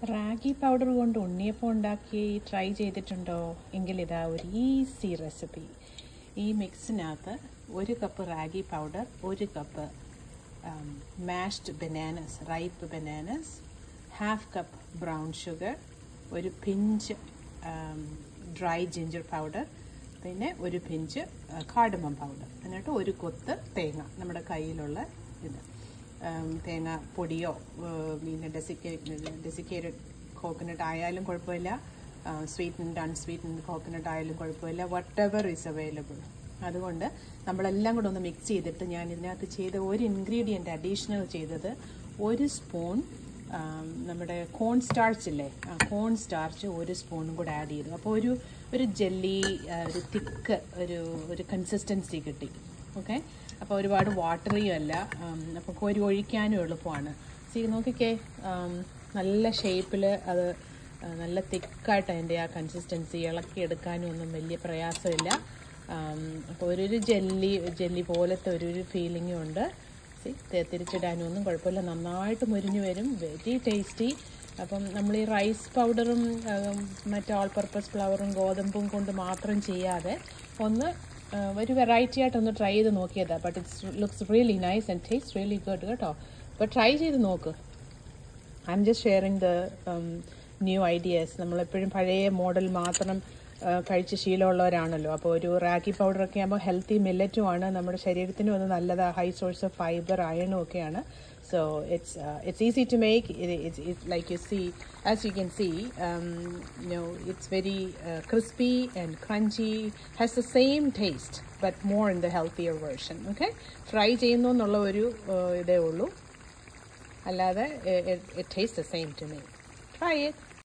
ragi powder കൊണ്ട് ഉണ്ണിയപ്പം ഉണ്ടാക്കി try ചെയ്തിട്ടുണ്ടോ എങ്കിൽ ഇതാ ഒരു ഈസി റെസിപ്പി ഈ മിക്സിനകത്ത് ഒരു കപ്പ് റാഗി പൗഡർ ഒരു cup mashed bananas ripe bananas half cup brown sugar ഒരു പിഞ്ച് ഡ്രൈ ജിഞ്ചർ പൗഡർ പിന്നെ ഒരു പിഞ്ച് കാർഡമം പൗഡർ എന്നിട്ട് ഒരു കൊത്ത് തേങ്ങ നമ്മുടെ കയ്യിലുള്ള ഇത് തേങ്ങ പൊടിയോ പിന്നെ ഡെസിക്കേ ഡെസിക്കേറ്റഡ് കോക്കനട്ട് ആയാലും കുഴപ്പമില്ല സ്വീറ്റൻഡ് അൺസ്വീറ്റൻഡ് കോക്കനട്ട് ആയാലും കുഴപ്പമില്ല വട്ട് എവർ ഈസ് അവൈലബിൾ അതുകൊണ്ട് നമ്മളെല്ലാം കൂടെ ഒന്ന് മിക്സ് ചെയ്തിട്ട് ഞാൻ ഇതിനകത്ത് ചെയ്ത ഒരു ഇൻഗ്രീഡിയൻ്റ് അഡീഷണൽ ചെയ്തത് ഒരു സ്പൂൺ നമ്മുടെ കോൺ സ്റ്റാർച്ച് ഇല്ലേ ആ കോൺ സ്റ്റാർച്ച് ഒരു സ്പൂണും കൂടെ ആഡ് ചെയ്തു അപ്പോൾ ഒരു ഒരു ജെല്ലി ഒരു തിക്ക് ഒരു ഒരു കൺസിസ്റ്റൻസി കിട്ടി ഓക്കെ അപ്പോൾ ഒരുപാട് വാട്ടറിയും അല്ല അപ്പോൾ കോരി ഒഴിക്കാനും എളുപ്പമാണ് സീ നോക്കിക്കേ നല്ല ഷേപ്പിൽ അത് നല്ല തിക്കായിട്ട് അതിൻ്റെ ആ കൺസിസ്റ്റൻസി ഇളക്കി എടുക്കാനും ഒന്നും വലിയ പ്രയാസമില്ല അപ്പോൾ ഒരു ജെല്ലി ജെല്ലി പോലത്തെ ഒരു ഒരു ഫീലിങ്ങും ഉണ്ട് സി തിരിച്ചിടാനും ഒന്നും കുഴപ്പമില്ല നന്നായിട്ട് മുരിഞ്ഞു വരും വെരി ടേസ്റ്റി അപ്പം നമ്മൾ ഈ റൈസ് പൗഡറും മറ്റേ ഓൾ പർപ്പസ് ഫ്ലവറും ഗോതമ്പും കൊണ്ട് മാത്രം ചെയ്യാതെ ഒന്ന് ഒരു വെറൈറ്റി ആയിട്ടൊന്ന് ട്രൈ ചെയ്ത് നോക്കിയതാണ് but it's looks really nice and taste really good കേട്ടോ അപ്പോൾ ട്രൈ ചെയ്ത് നോക്ക് I'm just sharing the new ideas നമ്മളെപ്പോഴും പഴയ മോഡൽ മാത്രം കഴിച്ച് ശീലമുള്ളവരാണല്ലോ അപ്പോൾ ഒരു റാഗി പൗഡറൊക്കെ ആകുമ്പോൾ ഹെൽത്തി മില്ലറ്റുമാണ് നമ്മുടെ ശരീരത്തിനും ഒന്ന് നല്ലതാണ് ഹൈ സോഴ്സ് ഓഫ് ഫൈബർ അയണും ഒക്കെയാണ് so it's uh, it's easy to make it, it's, it's like you see as you can see um, you know it's very uh, crispy and crunchy has the same taste but more in the healthier version okay fry ചെയ്യുന്നു എന്നുള്ള ഒരു ഇതേ ഉള്ളൂ അല്ലാതെ it, it tastes the same to me try it